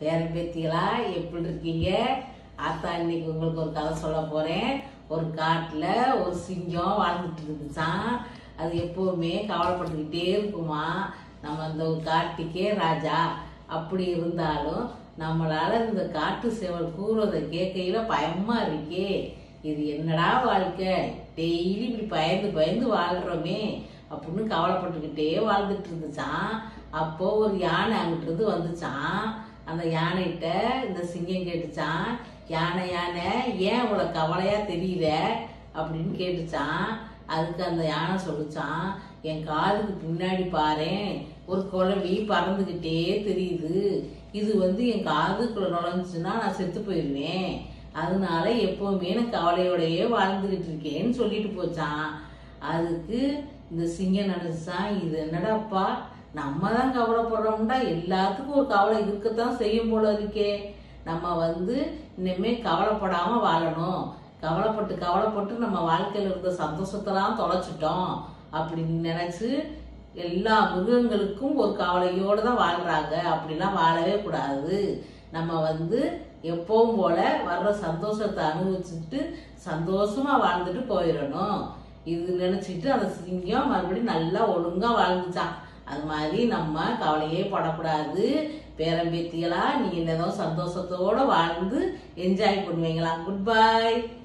பேரன் பேத்திகளா எப்படி இருக்கீங்க ஆத்தா இன்னைக்கு உங்களுக்கு ஒரு கதை சொல்ல போறேன் ஒரு காட்டுல ஒரு சிங்கம் வாழ்ந்துட்டு இருந்துச்சான் அது எப்பவுமே கவலைப்பட்டுக்கிட்டே இருக்குமா நம்ம அந்த ஒரு காட்டுக்கே ராஜா அப்படி இருந்தாலும் நம்மளால இந்த காட்டு சேவல் கூறுறதை கேட்கையில பயமா இருக்கே இது என்னடா வாழ்க்கை டெய்லி இப்படி பயந்து பயந்து வாழ்றோமே அப்படின்னு கவலைப்பட்டுக்கிட்டே வாழ்ந்துட்டு இருந்துச்சான் அப்போ ஒரு யானை அங்கிட்டு இருந்து வந்துச்சான் அந்த யானைகிட்ட இந்த சிங்கம் கேட்டுச்சான் யானை யானை ஏன் இவ்வளவு கவலையா தெரியல அப்படின்னு கேட்டுச்சான் அதுக்கு அந்த யானை சொல்லுச்சான் என் காதுக்கு பின்னாடி பாரேன் ஒரு குழவி பறந்துகிட்டே தெரியுது இது வந்து என் காதுக்குள்ள நுழைஞ்சுன்னா நான் செத்து போயிடுவேன் அதனால எப்பவுமே நான் கவலையோடயே வாழ்ந்துகிட்டு இருக்கேன்னு சொல்லிட்டு போச்சான் அதுக்கு இந்த சிங்கம் நினைச்சான் இது என்னடாப்பா நம்ம தான் கவலைப்படுறோம்டா எல்லாத்துக்கும் ஒரு கவலை இருக்கத்தான் செய்யும் போல இருக்கே நம்ம வந்து இனிமே கவலைப்படாம வாழணும் கவலைப்பட்டு கவலைப்பட்டு நம்ம வாழ்க்கையில இருந்த சந்தோஷத்தெல்லாம் தொலைச்சிட்டோம் அப்படின்னு நினைச்சு எல்லா மிருகங்களுக்கும் ஒரு கவலையோடு தான் வாழ்றாங்க அப்படிலாம் வாழவே கூடாது நம்ம வந்து எப்பவும் போல வர்ற சந்தோஷத்தை அனுபவிச்சுட்டு சந்தோஷமா வாழ்ந்துட்டு போயிடணும் இது நினைச்சிட்டு அந்த சிங்கம் மறுபடியும் நல்லா ஒழுங்கா வாழ்ந்துச்சான் அது மாதிரி நம்ம கவலையே படக்கூடாது பேரம்பேத்திகளா நீங்க என்னதோ சந்தோஷத்தோட வாழ்ந்து என்ஜாய் பண்ணுவீங்களா குட் பை